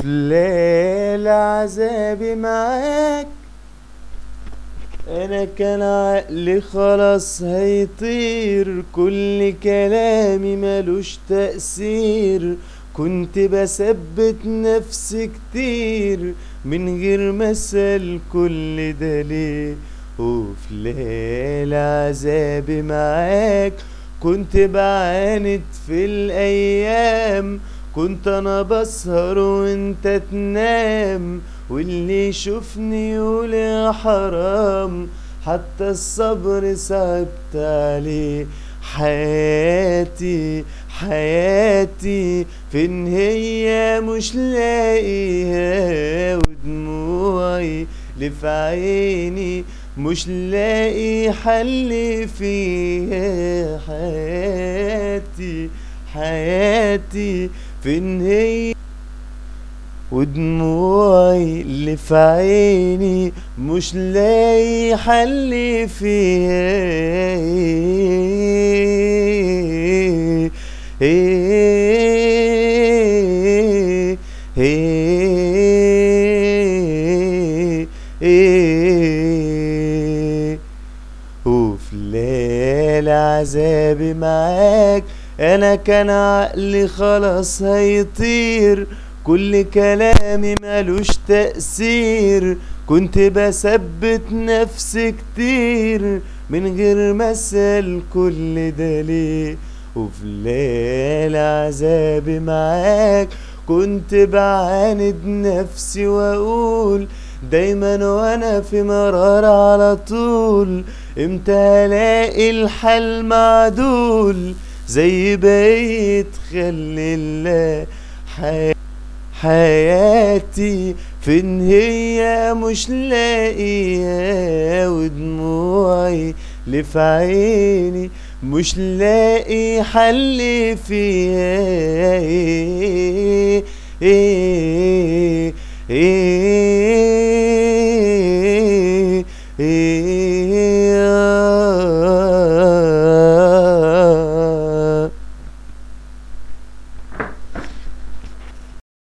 وفي ليل عذابي معاك انا كان عقلي خلاص هيطير كل كلامي ملوش تأثير كنت بثبت نفسي كتير من غير ما اسأل كل ده ليه وفي ليل عذابي معاك كنت بعاند في الايام كنت انا بسهر وانت تنام واللي يشوفني يقول يا حرام حتى الصبر صعبت عليه حياتي حياتي فين هي مش لاقيها ودموعي اللي في عيني مش لاقي حل فيها حياتي حياتي فين هي ودموعي اللي في عيني مش لاقي حل فيها وفي ليل عذابي معاك انا كان عقلي خلاص هيطير كل كلامي ملوش تأثير كنت بثبت نفسي كتير من غير ما اسأل كل ده ليه وفي ليل عذابي معاك كنت بعاند نفسي واقول دايما وانا في مرار على طول امتى الاقي الحل معدول زي بقيت خلي الله حي... حياتي فين هي مش لاقيها ودموعي اللي في عيني مش لاقي حل فيها إيه إيه إيه